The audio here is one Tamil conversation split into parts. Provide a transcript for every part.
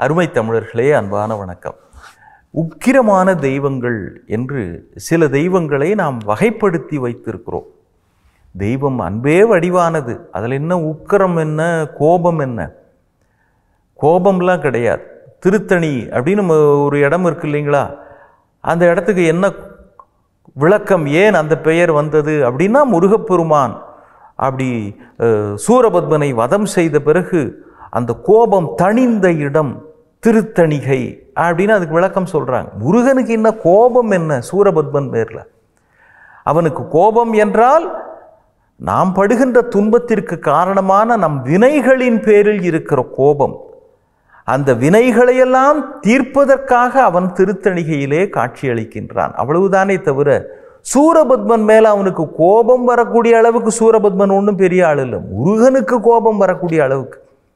அருமை தமிழர்களே அன்பான வணக்கம் உக்கிரமான தெய்வங்கள் என்று சில தெய்வங்களை நாம் வகைப்படுத்தி வைத்திருக்கிறோம் தெய்வம் அன்பே வடிவானது அதில் என்ன உக்கிரம் என்ன கோபம் என்ன கோபம்லாம் கிடையாது திருத்தணி அப்படின்னு நம்ம ஒரு இடம் இருக்கு இல்லைங்களா அந்த இடத்துக்கு என்ன விளக்கம் ஏன் அந்த பெயர் வந்தது அப்படின்னா முருகப்பெருமான் அப்படி அஹ், சூரபத்மனை வதம் செய்த பிறகு அந்த கோபம் தணிந்த இடம் திருத்தணிகை அப்படின்னு அதுக்கு விளக்கம் சொல்றாங்க முருகனுக்கு என்ன கோபம் என்ன சூரபத்மன் பேர்ல அவனுக்கு கோபம் என்றால் நாம் படுகின்ற துன்பத்திற்கு காரணமான நம் வினைகளின் பேரில் இருக்கிற கோபம் அந்த வினைகளையெல்லாம் தீர்ப்பதற்காக அவன் திருத்தணிகையிலே காட்சியளிக்கின்றான் அவ்வளவுதானே தவிர சூரபத்மன் மேல அவனுக்கு கோபம் வரக்கூடிய அளவுக்கு சூரபத்மன் ஒன்றும் பெரிய ஆள் இல்லை முருகனுக்கு கோபம் வரக்கூடிய அளவுக்கு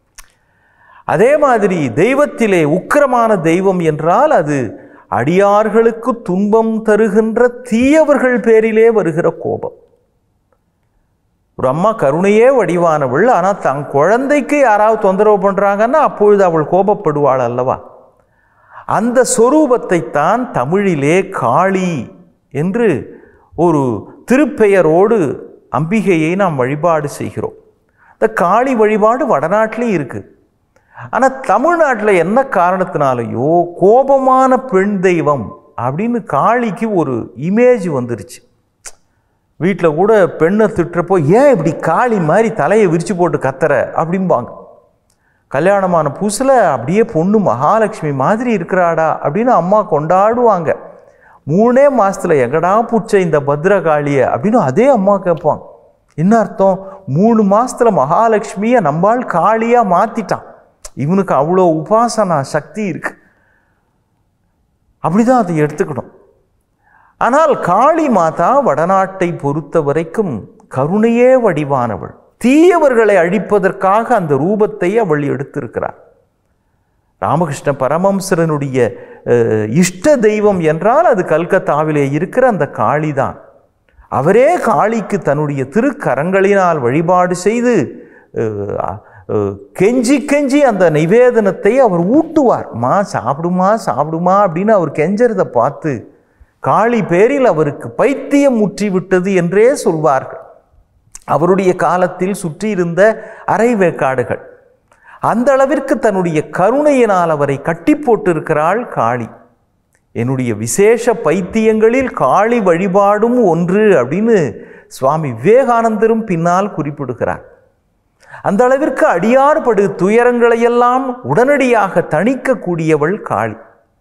அதே மாதிரி தெய்வத்திலே உக்கிரமான தெய்வம் என்றால் அது அடியார்களுக்கு துன்பம் தருகின்ற தீயவர்கள் பேரிலே வருகிற கோபம் ஒரு அம்மா கருணையே வடிவானவள் ஆனால் தன் குழந்தைக்கு யாராவது தொந்தரவு பண்ணுறாங்கன்னா அப்பொழுது அவள் கோபப்படுவாள் அல்லவா அந்த சொரூபத்தை தான் தமிழிலே காளி என்று ஒரு திருப்பெயரோடு அம்பிகையை நாம் வழிபாடு செய்கிறோம் இந்த காளி வழிபாடு வடநாட்டிலையும் இருக்குது ஆனால் தமிழ்நாட்டில் என்ன காரணத்தினாலேயோ கோபமான பெண் தெய்வம் அப்படின்னு காளிக்கு ஒரு இமேஜ் வந்துருச்சு வீட்டில் கூட பெண்ணை திட்டுறப்போ ஏன் இப்படி காளி மாதிரி தலையை விரிச்சு போட்டு கத்துற அப்படிம்பாங்க கல்யாணமான புதுசில் அப்படியே பொண்ணு மகாலட்சுமி மாதிரி இருக்கிறாடா அப்படின்னு அம்மா கொண்டாடுவாங்க மூணே மாசத்துல எங்கடா புடிச்ச இந்த பத்ரகாளியை அப்படின்னு அதே அம்மா கேட்பாங்க என்ன அர்த்தம் மூணு மாசத்துல மகாலட்சுமியை நம்மால் காளியா மாத்திட்டான் இவனுக்கு அவ்வளோ உபாசனா சக்தி இருக்கு அப்படிதான் அதை எடுத்துக்கணும் ஆனால் காளி மாதா வடநாட்டை பொறுத்த வரைக்கும் கருணையே வடிவானவள் தீயவர்களை அழிப்பதற்காக அந்த ரூபத்தை அவள் எடுத்திருக்கிறார் ராமகிருஷ்ண பரமம்சரனுடைய அஹ், இஷ்ட தெய்வம் என்றால் அது கல்கத்தாவிலே இருக்கிற அந்த காளி தான் அவரே காளிக்கு தன்னுடைய திருக்கரங்களினால் வழிபாடு செய்து அஹ், அஹ், கெஞ்சி கெஞ்சி அந்த நிவேதனத்தை அவர் ஊட்டுவார் மா சாப்பிடுமா சாப்பிடுமா அப்படின்னு அவர் கெஞ்சறதை பார்த்து காளி பேரில் அவருக்கு பைத்தியம் முற்றிவிட்டது என்றே சொல்வார்கள் அவருடைய காலத்தில் சுற்றியிருந்த அரைவேக்காடுகள் அந்த அளவிற்கு தன்னுடைய கருணையினால் அவரை கட்டி போட்டிருக்கிறாள் காளி என்னுடைய விசேஷ பைத்தியங்களில் காளி வழிபாடும் ஒன்று அப்படின்னு சுவாமி விவேகானந்தரும் பின்னால் குறிப்பிடுகிறார் அந்த அளவிற்கு அடியார் படு துயரங்களையெல்லாம் உடனடியாக தணிக்கக்கூடியவள் காளி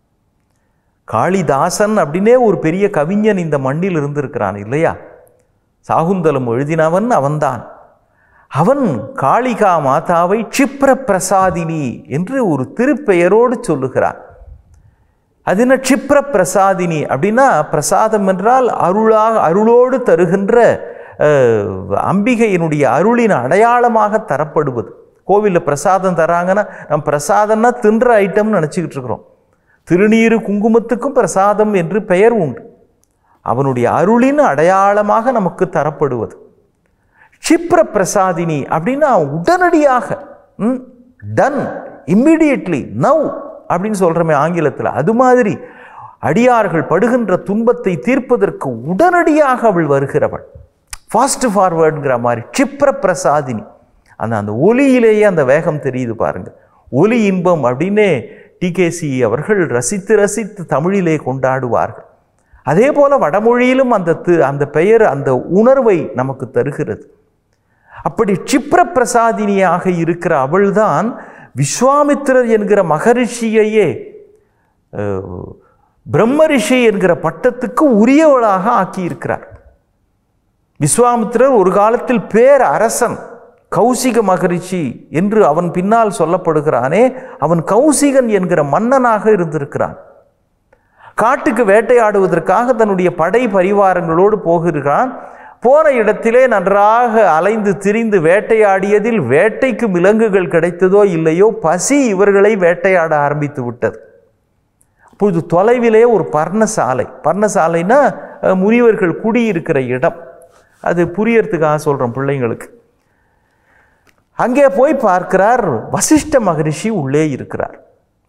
காளிதாசன் அப்படின்னே ஒரு பெரிய கவிஞன் இந்த மண்ணில் இருந்திருக்கிறான் இல்லையா சாகுந்தலம் எழுதினவன் அவன்தான் அவன் காளிகா மாதாவை க்ஷிப்ர பிரசாதினி என்று ஒரு திருப்பெயரோடு சொல்லுகிறான் அது என்ன க்ஷிப்ர பிரசாதினி அப்படின்னா பிரசாதம் என்றால் அருளாக அருளோடு தருகின்ற அஹ், அம்பிகையினுடைய அருளின் அடையாளமாக தரப்படுவது கோவிலில் பிரசாதம் தராங்கன்னா நம்ம பிரசாதம்னா தின்ற ஐட்டம்னு நினச்சிக்கிட்டு இருக்கிறோம் திருநீரு குங்குமத்துக்கும் பிரசாதம் என்று பெயர் உண்டு அவனுடைய அருளின் அடையாளமாக நமக்கு தரப்படுவது க்ஷிப்ர பிரசாதினி அப்படின்னா உடனடியாக டன் இம்மிடியட்லி நவ் அப்படின்னு சொல்கிறோமே ஆங்கிலத்தில் அது மாதிரி அடியார்கள் படுகின்ற துன்பத்தை தீர்ப்பதற்கு உடனடியாக அவள் வருகிறவள் ஃபாஸ்ட் ஃபார்வேர்டுங்கிற மாதிரி க்ஷிப்ர பிரசாதினி அந்த அந்த ஒலியிலேயே அந்த வேகம் தெரியுது பாருங்க ஒலி இன்பம் அப்படின்னே டிகேசி அவர்கள் ரசித்து ரசித்து தமிழிலே கொண்டாடுவார்கள் அதே போல வடமொழியிலும் அந்த தி- அந்த பெயர் அந்த உணர்வை நமக்கு தருகிறது அப்படி க்ஷிப்ர பிரசாதினியாக இருக்கிற அவள்தான் விஸ்வாமித்திரர் என்கிற மகரிஷியையே அஹ், பிரம்மரிஷி என்கிற பட்டத்துக்கு உரியவளாக ஆக்கியிருக்கிறார் விஸ்வாமித்திரர் ஒரு காலத்தில் பேர் அரசன் கௌசிக மகரிஷி என்று அவன் பின்னால் சொல்லப்படுகிறானே அவன் கௌசிகன் என்கிற மன்னனாக இருந்திருக்கிறான் காட்டுக்கு வேட்டையாடுவதற்காக தன்னுடைய படை பரிவாரங்களோடு போகிறான் போன இடத்திலே நன்றாக அலைந்து திரிந்து வேட்டையாடியதில் வேட்டைக்கு விலங்குகள் கிடைத்ததோ இல்லையோ பசி இவர்களை வேட்டையாட ஆரம்பித்து விட்டது அப்பொழுது தொலைவிலே ஒரு பர்ணசாலை பர்ணசாலைனா அஹ், முனிவர்கள் குடியிருக்கிற இடம் அது புரியறதுக்காக சொல்கிறோம் பிள்ளைங்களுக்கு அங்கே போய் பார்க்கிறார் வசிஷ்ட மகரிஷி உள்ளே இருக்கிறார்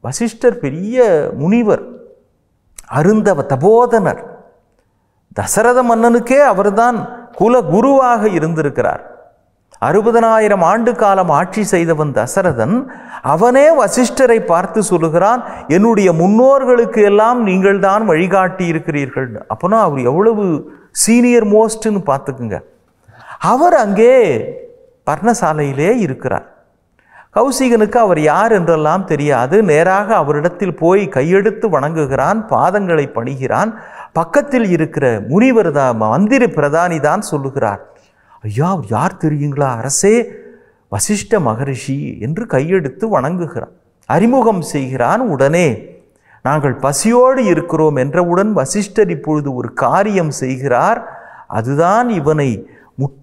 வசிஷ்டர் பெரிய முனிவர் அருந்தவ தபோதனர் தசரத மன்னனுக்கே அவர்தான் குல குருவாக இருந்திருக்கிறார் அறுபதனாயிரம் ஆண்டு காலம் ஆட்சி செய்தவன் தசரதன் அவனே வசிஷ்டரை பார்த்து சொல்லுகிறான் என்னுடைய முன்னோர்களுக்கு எல்லாம் நீங்கள் தான் வழிகாட்டி இருக்கிறீர்கள் அப்போனா அவர் எவ்வளவு சீனியர் மோஸ்ட்னு பார்த்துக்குங்க அவர் அங்கே பர்ணசாலையிலே இருக்கிறார் கௌசிகனுக்கு அவர் யார் என்றெல்லாம் தெரியாது நேராக அவரிடத்தில் போய் கையெடுத்து வணங்குகிறான் பாதங்களை பணிகிறான் பக்கத்தில் இருக்கிற முனிவர் தான் மந்திரி பிரதானி தான் சொல்லுகிறார் ஐயா அவர் யார் தெரியுங்களா அரசே வசிஷ்ட மகரிஷி என்று கையெடுத்து வணங்குகிறான் அறிமுகம் செய்கிறான் உடனே நாங்கள் பசியோடு இருக்கிறோம் என்றவுடன் வசிஷ்டர் இப்பொழுது ஒரு காரியம் செய்கிறார் அதுதான் இவனை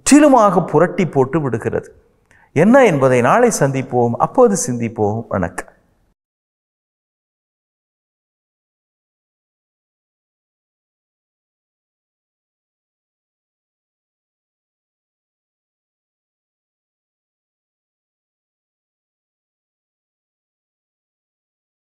முற்றிலுமாக புரட்டி போட்டு விடுகிறது என்ன என்பதை நாளை சந்திப்போம் அப்போது சிந்திப்போம் வணக்கம்